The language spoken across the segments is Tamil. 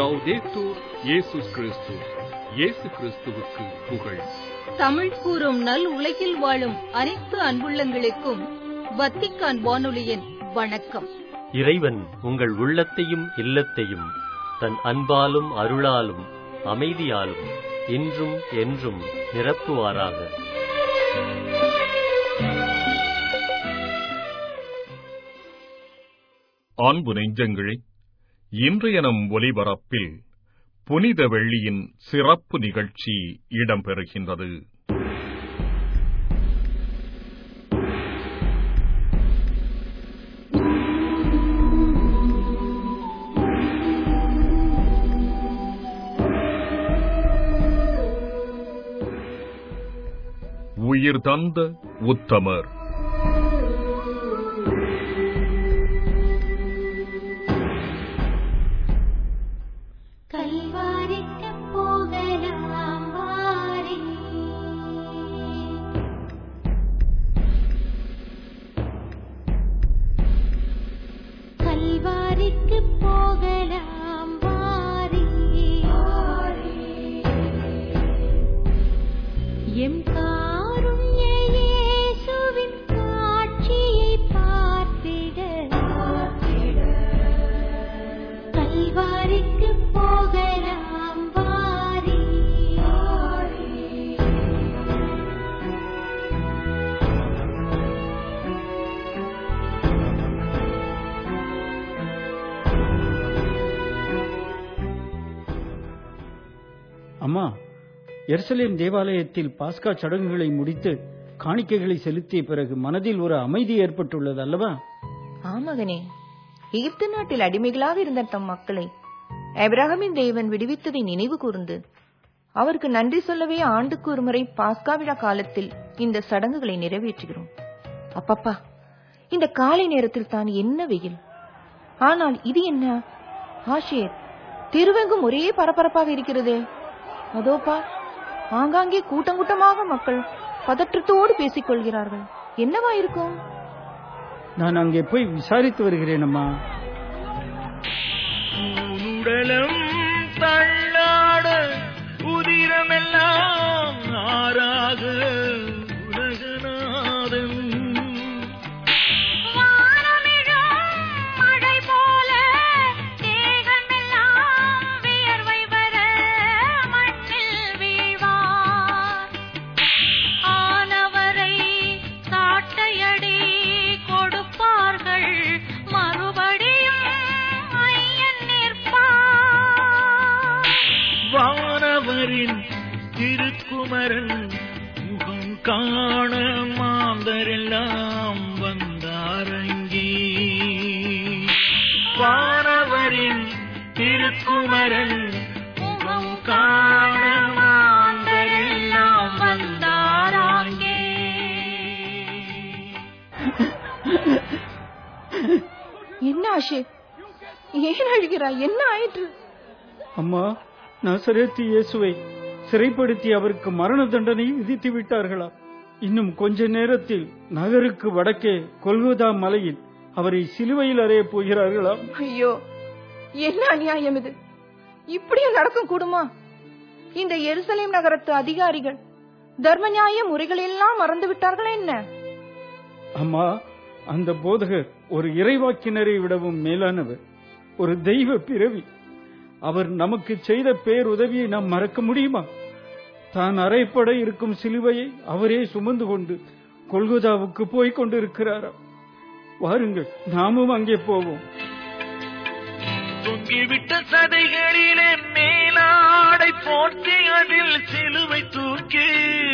லவ்தேத்தூர் இயேசு கிறிஸ்து இயேசு கிறிஸ்துவுக்கு புகழ் தமிழ் கூறும் நல் உலகில் வாழும் அனைத்து அன்புள்ளங்களுக்கும் வத்திக்கான் வானொலியின் வணக்கம் இறைவன் உங்கள் உள்ளத்தையும் இல்லத்தையும் தன் அன்பாலும் அருளாலும் அமைதியாலும் இன்றும் என்றும் நிரப்புவாராக அன்பு நெஞ்சங்களே இன்றைய நம் ஒலிபரப்பில் புனித வெள்ளியின் சிறப்பு நிகழ்ச்சி இடம்பெறுகின்றது உயிர் தந்த உத்தமர் கல்வாரிக்கு போகலாம் வாரே கல்வாரிக்கு போகலாம் வாரே எம் காருண்ய இயேசுவின் காட்சியை பார்த்திட கல்வாரிக்கு போகலாம் வாரே அம்மா எருசலேம் தேவாலயத்தில் பாஸ்கா சடங்குகளை முடித்து காணிக்கைகளை செலுத்திய பிறகு மனதில் ஒரு அமைதி ஏற்பட்டுள்ளது அல்லவா ஆமகனே எகிப்து நாட்டில் அடிமைகளாக இருந்த தம் மக்களை எப்ரஹாமின் தேவன் விடுவித்ததை நினைவு கூர்ந்து அவருக்கு நன்றி சொல்லவே ஆண்டுக்கு ஒருமுறை பாஸ்கா விழா காலத்தில் இந்த சடங்குகளை நிறைவேற்றுகிறோம் அப்பப்பா இந்த காலை நேரத்தில் தான் என்ன வெயில் ஆனால் இது என்ன ஆஷேர் திருவெங்கும் ஒரே பரபரப்பாக இருக்கிறதே அதோப்பா ஆங்காங்கே கூட்டம் கூட்டமாக மக்கள் பதற்றத்தோடு பேசிக் கொள்கிறார்கள் என்னவா இருக்கும் நான் அங்கே போய் விசாரித்து வருகிறேன் அம்மா உடலம் தள்ளாட உதிரமெல்லாம் ஆறாக உலகநாதன் மழை போல தேகமெல்லாம் வியர்வை வர மண்ணில் வீழ்வார் ஆனவரை சாட்டையடி கொடுப்பார்கள் மறுபடியும் ஐயன் நிற்பார் வானவரின் திருக்குமரன் முகம் காண மாந்தரெல்லாம் வந்தாரங்கி வானவரின் திருக்குமரன் முகம் காண மாந்தரெல்லாம் வந்தாராங்கே என்ன ஆஷே ஏன் அழுகிறாய் என்ன ஆயிற்று அம்மா நசரேத்து இயேசுவை சிறைப்படுத்தி அவருக்கு மரண தண்டனை விதித்து விட்டார்களா இன்னும் கொஞ்ச நேரத்தில் நகருக்கு வடக்கே கொல்கோதா மலையில் அவரை சிலுவையில் அறையப் போகிறார்களாம் ஐயோ என்ன அநியாயம் இது இப்படியும் நடக்கும் கூடுமா இந்த எருசலேம் நகரத்து அதிகாரிகள் தர்ம நியாய முறைகள் எல்லாம் மறந்து விட்டார்களா என்ன அம்மா அந்த போதகர் ஒரு இறைவாக்கினரை விடவும் மேலானவர் ஒரு தெய்வ பிறவி அவர் நமக்கு செய்த பேருதவியை நாம் மறக்க முடியுமா தான் அறைப்பட இருக்கும் சிலுவையை அவரே சுமந்து கொண்டு கொல்கொதாவுக்கு போய்க் கொண்டிருக்கிறாராம் வாருங்கள் நாமும் அங்கே போவோம் தொங்கிவிட்ட சதைகளிலே மேலாடை போற்றி அதில் சிலுவை தூக்கி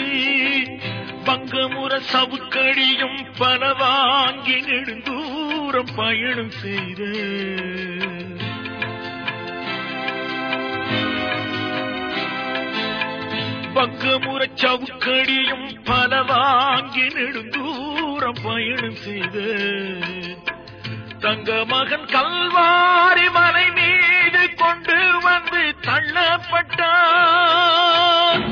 பங்கமுற சவுக்கடியும் பல வாங்கி நெடுந்தூரம் பயணம் செய்த பக்கமுற சவுக்கடியும் பல வாங்கி நெடுந்தூரம் பயணம் செய்த தங்க மகன் கல்வாரி மலை மீது கொண்டு வந்து தள்ளப்பட்டார்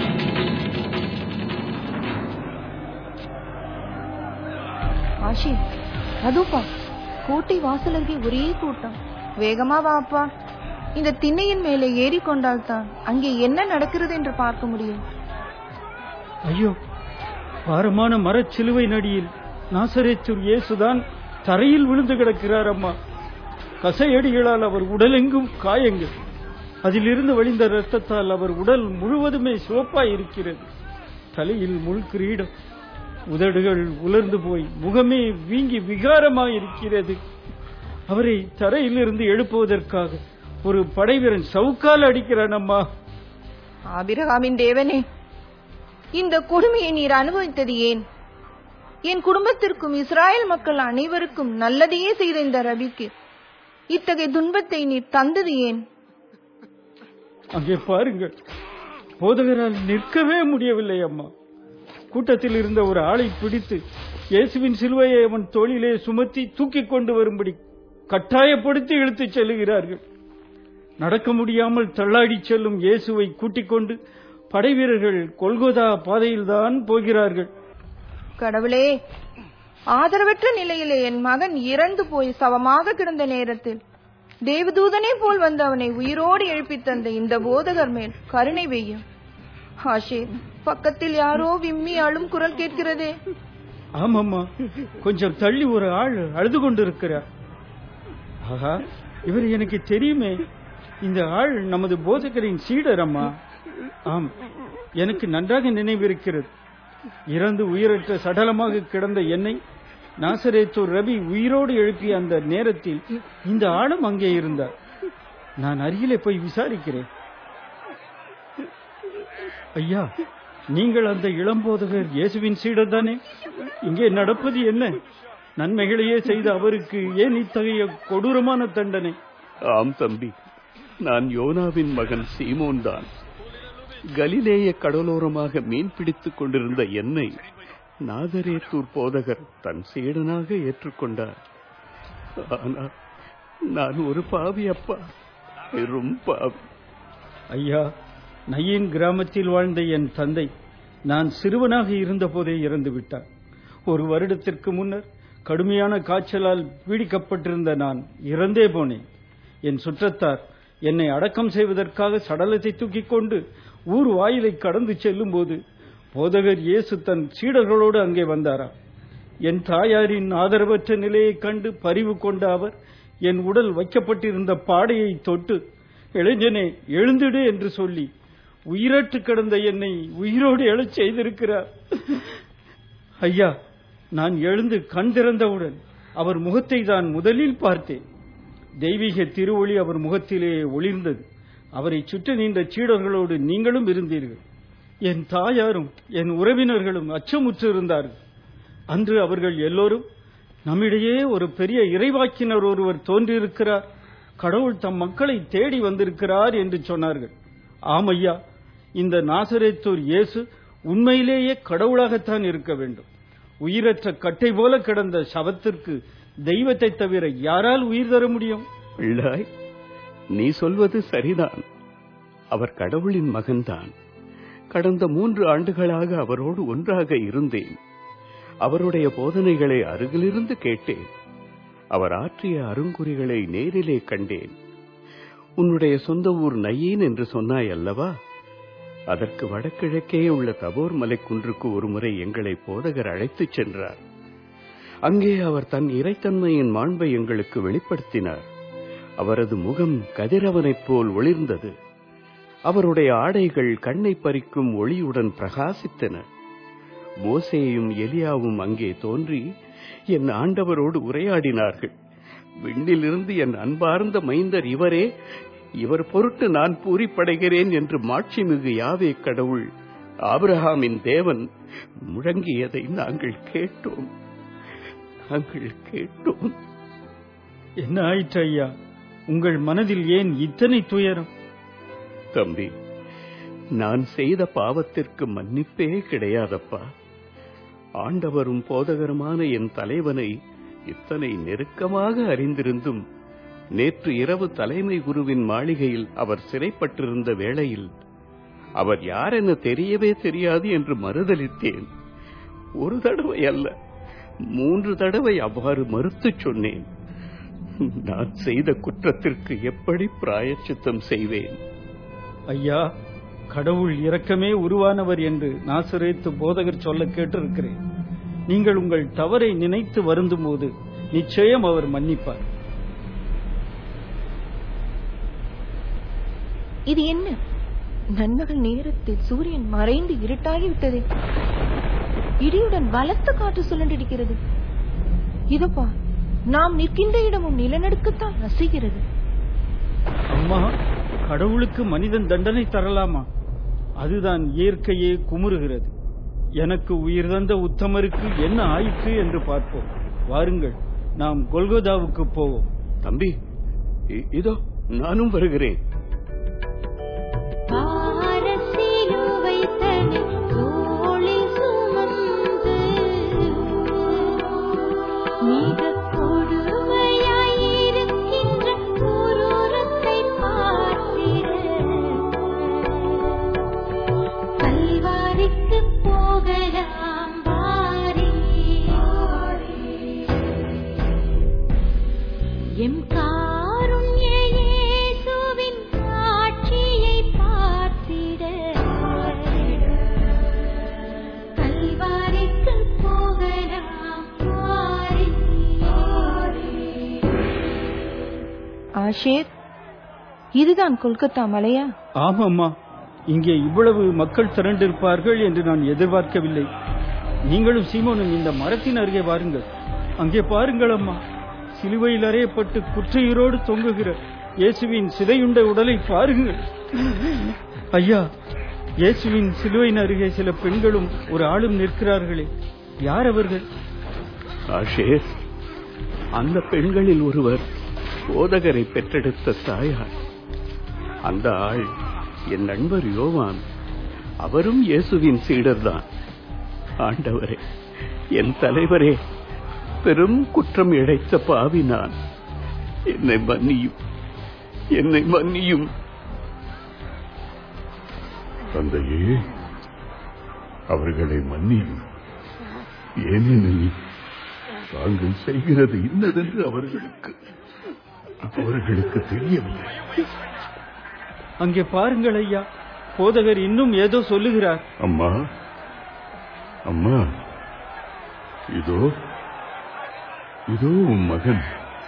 ஆஷி அதோப்பா கோட்டை வாசல் அருகே ஒரே கூட்டம் வேகமா வாப்பா இந்த திண்ணையின் மேலே ஏறிக்கொண்டால்தான் அங்கே என்ன நடக்கிறது என்று பார்க்க முடியும் ஐயோ பாரமான மரச்சிலுவை நடியில் நாசரேத்தூர் இயேசுதான் தரையில் விழுந்து கிடக்கிறார் அம்மா கசையடிகளால் அவர் உடலெங்கும் காயங்கள் அதிலிருந்து வழிந்த இரத்தத்தால் அவர் உடல் முழுவதுமே சிவப்பாய் இருக்கிறது தலையில் முள் கிரீடம் உதடுகள் உலர்ந்து போய் முகமே வீங்கி விகாரமாய் இருக்கிறது அவரை தரையிலிருந்து எழுப்புவதற்காக ஒரு படைவீரன் சவுக்கால் அடிக்கிறான் அம்மா ஆபிரகாமின் தேவனே இந்த கொடுமையை நீர் அனுபவித்தது ஏன் என் குடும்பத்திற்கும் இஸ்ராயல் மக்கள் அனைவருக்கும் நல்லதையே செய்த இந்த ரபிக்கு இத்தகைய துன்பத்தை நீர் தந்தது ஏன் அங்கே பாருங்கள் போதகரால் நிற்கவே முடியவில்லை அம்மா கூட்டத்தில் இருந்த ஒரு ஆளை பிடித்து இயேசுவின் சிலுவையை அவன் தோளிலே சுமத்தி தூக்கிக் கொண்டு வரும்படி கட்டாயப்படுத்தி இழுத்துச் செல்லுகிறார்கள் நடக்க முடியாமல் தள்ளாடிச் செல்லும் இயேசுவை கூட்டிக் கொண்டு படைவீரர்கள் கொல்கோதா பாதையில்தான் போகிறார்கள் கடவுளே ஆதரவற்ற நிலையிலே என் மகன் இறந்து போய் சவமாக கிடந்த நேரத்தில் தேவதூதனை போல் வந்து அவனை உயிரோடு எழுப்பித் தந்த இந்த போதகர் மேல் கருணை வெய்யும் ஆஷே பக்கத்தில் யாரோ விம்மி அழும் குரல் கேட்கிறதே ஆமாம்மா கொஞ்சம் தள்ளி ஒரு ஆள் அழுது கொண்டிருக்கிறார் ஆஹா இவர் எனக்கு தெரியுமே இந்த ஆள் நமது போதகரின் சீடர் அம்மா ஆம் எனக்கு நன்றாக நினைவிருக்கிறது இறந்து உயிரற்ற சடலமாக கிடந்த என்னை நாசரேத்தூர் ரவி உயிரோடு எழுப்பிய அந்த நேரத்தில் இந்த ஆளும் அங்கே இருந்தார் நான் அருகிலே போய் விசாரிக்கிறேன் ஐயா நீங்கள் அந்த இளம்போதகர் இயேசுவின் சீடர் தானே இங்கே நடப்பது என்ன நன்மைகளையே செய்த அவருக்கு ஏன் இத்தகைய கொடூரமான தண்டனை ஆம் தம்பி நான் யோனாவின் மகன் சீமோன் தான் கலிலேய கடலோரமாக மீன் பிடித்துக் கொண்டிருந்த என்னை நாதரேத்தூர் போதகர் தன் சீடனாக ஏற்றுக்கொண்டார் ஆனால் நான் ஒரு பாவி அப்பா பெரும் பாவி ஐயா நயீன் கிராமத்தில் வாழ்ந்த என் தந்தை நான் சிறுவனாக இருந்தபோதே இறந்து விட்டார் ஒரு வருடத்திற்கு முன்னர் கடுமையான காய்ச்சலால் பீடிக்கப்பட்டிருந்த நான் இறந்தே போனேன் என் சுற்றத்தார் என்னை அடக்கம் செய்வதற்காக சடலத்தை தூக்கிக் கொண்டு ஊர் வாயிலை கடந்து செல்லும் போது போதகர் இயேசு தன் சீடர்களோடு அங்கே வந்தாராம் என் தாயாரின் ஆதரவற்ற நிலையைக் கண்டு பரிவு கொண்ட அவர் என் உடல் வைக்கப்பட்டிருந்த பாடையை தொட்டு இளைஞனே எழுந்திடு என்று சொல்லி உயிரற்று கிடந்த என்னை உயிரோடு எழச் செய்திருக்கிறார் ஐயா நான் எழுந்து கண் திறந்தவுடன் அவர் முகத்தை தான் முதலில் பார்த்தேன் தெய்வீக திருவொளி அவர் முகத்திலே ஒளிர்ந்தது அவரை சுற்றி நின்ற சீடர்களோடு நீங்களும் இருந்தீர்கள் என் தாயாரும் என் உறவினர்களும் அச்சமுற்று இருந்தார்கள் அன்று அவர்கள் எல்லோரும் நம்மிடையே ஒரு பெரிய இறைவாக்கினர் ஒருவர் தோன்றியிருக்கிறார் கடவுள் தம் மக்களை தேடி வந்திருக்கிறார் என்று சொன்னார்கள் ஆமையா இந்த நாசரேத்தூர் இயேசு உண்மையிலேயே கடவுளாகத்தான் இருக்க வேண்டும் உயிரற்ற கட்டை போல கிடந்த சவத்திற்கு தெய்வத்தை தவிர யாரால் உயிர் தர முடியும் பிள்ளாய் நீ சொல்வது சரிதான் அவர் கடவுளின் மகன்தான் கடந்த மூன்று ஆண்டுகளாக அவரோடு ஒன்றாக இருந்தேன் அவருடைய போதனைகளை அருகிலிருந்து கேட்டேன் அவர் ஆற்றிய அருங்குறிகளை நேரிலே கண்டேன் உன்னுடைய சொந்த ஊர் நயீன் என்று சொன்னாய் அல்லவா அதற்கு வடகிழக்கே உள்ள தபோர் மலைக்குன்றுக்கு ஒருமுறை எங்களை போதகர் அழைத்துச் சென்றார் அங்கே அவர் தன் இறைத்தன்மையின் மாண்பை எங்களுக்கு வெளிப்படுத்தினார் அவரது முகம் கதிரவனைப் போல் ஒளிர்ந்தது அவருடைய ஆடைகள் கண்ணை பறிக்கும் ஒளியுடன் பிரகாசித்தன மோசேயும் எலியாவும் அங்கே தோன்றி என் ஆண்டவரோடு உரையாடினார்கள் விண்ணிலிருந்து என் அன்பார்ந்த மைந்தர் இவரே இவர் பொருட்டு நான் பூரிப்படைகிறேன் என்று மாட்சிமிகு யாவே கடவுள் ஆபிரகாமின் தேவன் முழங்கியதை நாங்கள் கேட்டோம் நாங்கள் கேட்டோம் என்ன ஆயிற்று ஐயா உங்கள் மனதில் ஏன் இத்தனை துயரம் தம்பி நான் செய்த பாவத்திற்கு மன்னிப்பே கிடையாதப்பா ஆண்டவரும் போதகருமான என் தலைவனை இத்தனை நெருக்கமாக அறிந்திருந்தும் நேற்று இரவு தலைமை குருவின் மாளிகையில் அவர் சிறைப்பட்டிருந்த வேளையில் அவர் யார் என தெரியவே தெரியாது என்று மறுதலித்தேன் ஒரு தடவை அல்ல மூன்று தடவை அவ்வாறு மறுத்துச் சொன்னேன் நான் செய்த குற்றத்திற்கு எப்படி பிராயச்சித்தம் செய்வேன் ஐயா கடவுள் இரக்கமே உருவானவர் என்று நாசரேத்து போதகர் சொல்ல கேட்டிருக்கிறேன் நீங்கள் உங்கள் தவறை நினைத்து வருந்தும் போது நிச்சயம் அவர் மன்னிப்பார் இது என்ன நண்பகல் நேரத்தில் சூரியன் மறைந்து இருட்டாகிவிட்டது இடியுடன் பலத்த காற்று சுழன்றடிக்கிறது இதப்பா நாம் நிற்கின்ற இடமும் நிலநடுக்கத்தான் அசைகிறது அம்மா கடவுளுக்கு மனிதன் தண்டனை தரலாமா அதுதான் இயற்கையே குமுறுகிறது எனக்கு உயிர் தந்த உத்தமருக்கு என்ன ஆயிற்று என்று பார்ப்போம் வாருங்கள் நாம் கொல்கோதாவுக்கு போவோம் தம்பி இ- இதோ நானும் வருகிறேன் பாரசிலுவை தன்னை தோளில் சுமந்து மிகக் கொடுமையாயிருக்கின்ற குரூரத்தை பார்த்திட கல்வாரிக்குப் போகலாம் வாரீ. எம் காருண்ய இயேசுவின் காட்சியைப் பார்த்திட கல்வாரிக்குப் போகலாம் வாரீ. ஆஷேர் இதுதான் கொல்கத்தா மலையா ஆமாம்மா இங்கே இவ்வளவு மக்கள் திரண்டிருப்பார்கள் என்று நான் எதிர்பார்க்கவில்லை நீங்களும் சீமோனும் இந்த மரத்தின் அருகே வாருங்கள் அங்கே பாருங்கள் அம்மா சிலுவையில் அறையப்பட்டு குற்றையுரோடு தொங்குகிற இயேசுவின் சிதையுண்ட உடலை பாருங்கள் ஐயா இயேசுவின் சிலுவையின் அருகே சில பெண்களும் ஒரு ஆளும் நிற்கிறார்களே யார் அவர்கள் ஆஷேர் அந்த பெண்களில் ஒருவர் போதகரை பெற்றெடுத்த தாயார் அந்த ஆள் என் நண்பர் யோவான் அவரும் இயேசுவின் சீடர்தான் ஆண்டவரே என் தலைவரே பெரும் குற்றம் இழைத்த பாவி நான் என்னை மன்னியும் என்னை மன்னியும் தந்தையே அவர்களை மன்னியும் ஏனெனில் தாங்கள் செய்கிறது இன்னதென்று அவர்களுக்கு அவர்களுக்கு தெரியவில்லை அங்கே பாருங்கள் ஐயா போதகர் இன்னும் ஏதோ சொல்லுகிறார் அம்மா அம்மா இதோ இதோ உன் மகன்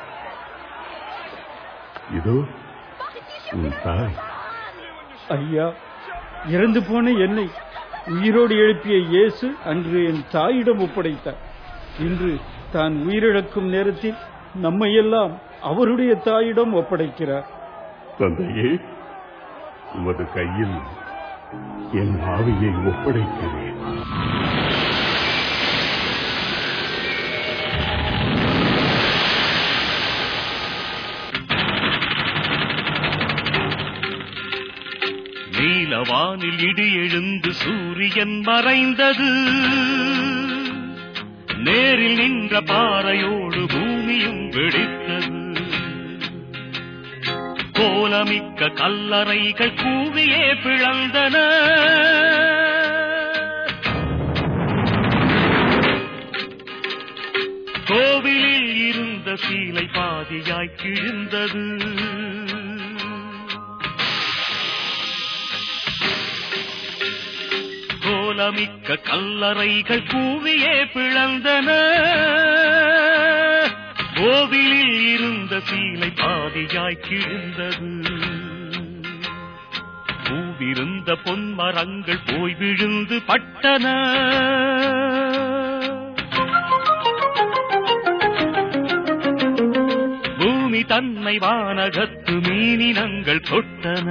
இதோ உன் தாய் ஐயா இறந்து போன என்னை உயிரோடு எழுப்பிய இயேசு அன்று என் தாயிடம் ஒப்படைத்தார் இன்று தான் உயிரிழக்கும் நேரத்தில் நம்மையெல்லாம் அவருடைய தாயிடம் ஒப்படைக்கிறார் தந்தையே உமது கையில் என் ஆவியை ஒப்படைக்கிறேன் நீலவானில் இடி எழுந்து சூரியன் மறைந்தது நேரில் நின்ற பாறையோடு பூமியும் வெடித்தது கோலமிக்க கல்லறைகள் கூவியே பிளந்தன கோவிலில் இருந்த சீலை பாதியாய் கிழிந்தது கோலமிக்க கல்லறைகள் கூவியே பிளந்தன கோவிலில் இருந்த சீலை பாதியாய் கிழிந்தது பூவிருந்த பொன்மரங்கள் போய் விழுந்து பட்டன பூமி தன்னை வானகத்து மீனினங்கள் தொட்டன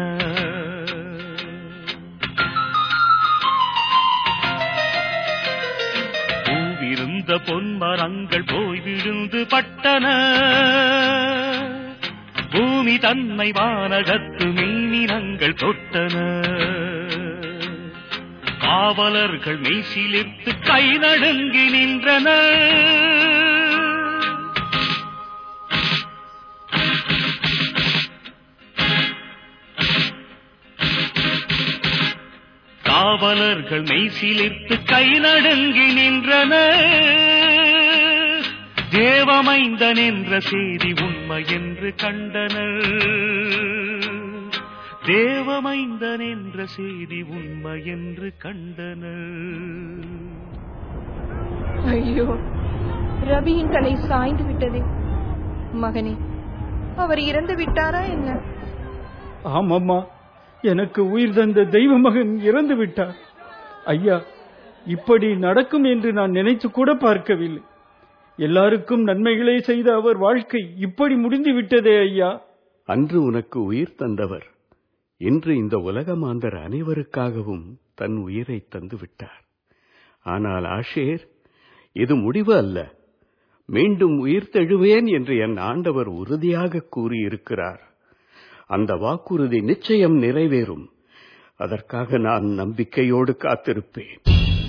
பூவிருந்த பொன்மரங்கள் போய் விழுந்து பட்டன பூமி தன்னை வானகத்து மீனினங்கள் தொட்டன காவலர்கள் மெய்சிலிர்த்து கை நடுங்கி நின்றனர் காவலர்கள் மெய்சிலிர்த்து கை நடுங்கி நின்றனர் தேவமைந்தன் என்ற செய்தி உண்மை என்று கண்டனர் தேவமைந்தன் என்ற செய்தி உண்மை என்று கண்டனர் ஐயோ ரவியின் தலை சாய்ந்து விட்டதே மகனே அவர் இறந்து விட்டாரா என்ன ஆமாம்மா எனக்கு உயிர் தந்த தெய்வ மகன் இறந்து விட்டார் ஐயா இப்படி நடக்கும் என்று நான் நினைத்து கூட பார்க்கவில்லை எல்லாருக்கும் நன்மைகளே செய்த அவர் வாழ்க்கை இப்படி முடிந்து விட்டதே ஐயா அன்று உனக்கு உயிர் தந்தவர் இன்று இந்த உலக மாந்தர் அனைவருக்காகவும் தன் உயிரை தந்து விட்டார் ஆனால் ஆஷேர் இது முடிவு அல்ல மீண்டும் உயிர் தெழுவேன் என்று என் ஆண்டவர் உறுதியாக கூறியிருக்கிறார் அந்த வாக்குறுதி நிச்சயம் நிறைவேறும் அதற்காக நான் நம்பிக்கையோடு காத்திருப்பேன்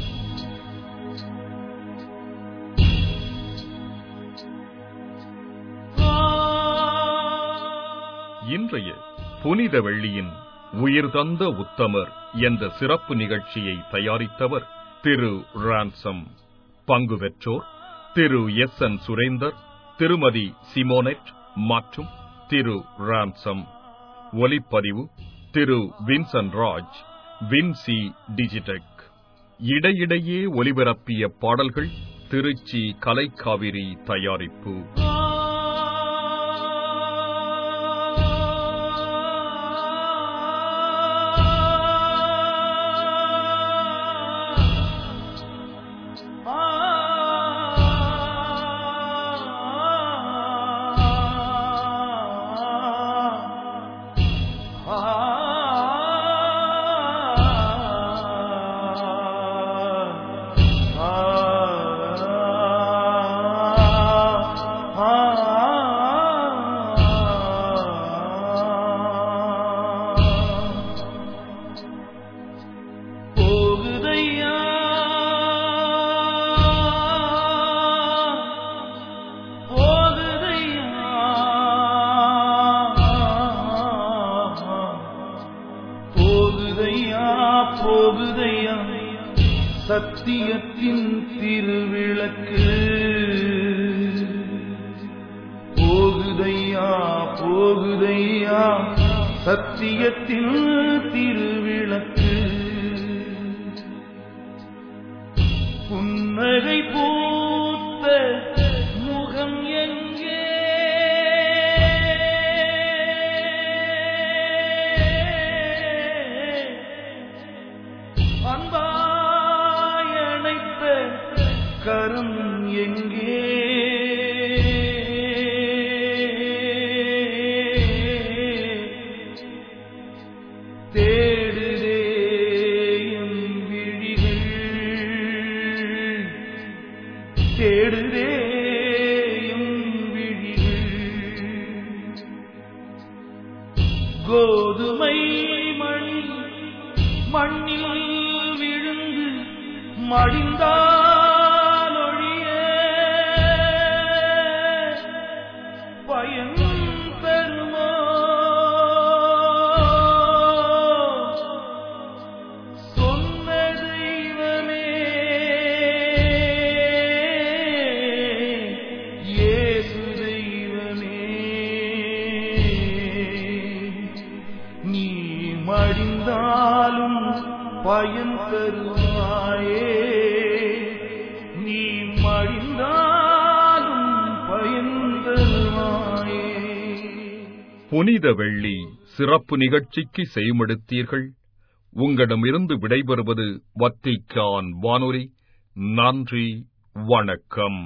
இன்றைய புனித வெள்ளியின் உயிர் தந்த உத்தமர் என்ற சிறப்பு நிகழ்ச்சியை தயாரித்தவர் திரு ரான்சம் பங்கு பெற்றோர் திரு எஸ் என் சுரேந்தர் திருமதி சிமோனெட் மற்றும் திரு ரான்சம் ஒலிப்பதிவு திரு வின்சன் ராஜ் வின்சி டிஜிடெக் இடையிடையே ஒலிபரப்பிய பாடல்கள் திருச்சி கலைக்காவிரி தயாரிப்பு போகுதையா போகுதையா போகுதையா போகுதையா சத்தியத்தின் திருவிளக்கு போகுதையா போகுதையா சத்தியத்தின் திருவிளக்கு புன்னகை பூத்த முகம் எங்கே அன்பாய் அணைத்த கரம் எங்கே தேடுதே என் விழிகள் தேடுதே என் விழிகள் கோதுமை மணி மண்ணில் விழுந்து மடிந்தால் ஒழிய பயன் பெறுமோ சொன்ன தெய்வமே இயேசு தெய்வமே நீ மடிந்தாலும் பயன் தருவாயே நீ மடிந்தாலும் பயன் தருவாயே புனித வெள்ளி சிறப்பு நிகழ்ச்சிக்கு செய்மடுத்தீர்கள் உங்களிடமிருந்து விடைபெறுவது வத்திக்கான் வானொலி நன்றி வணக்கம்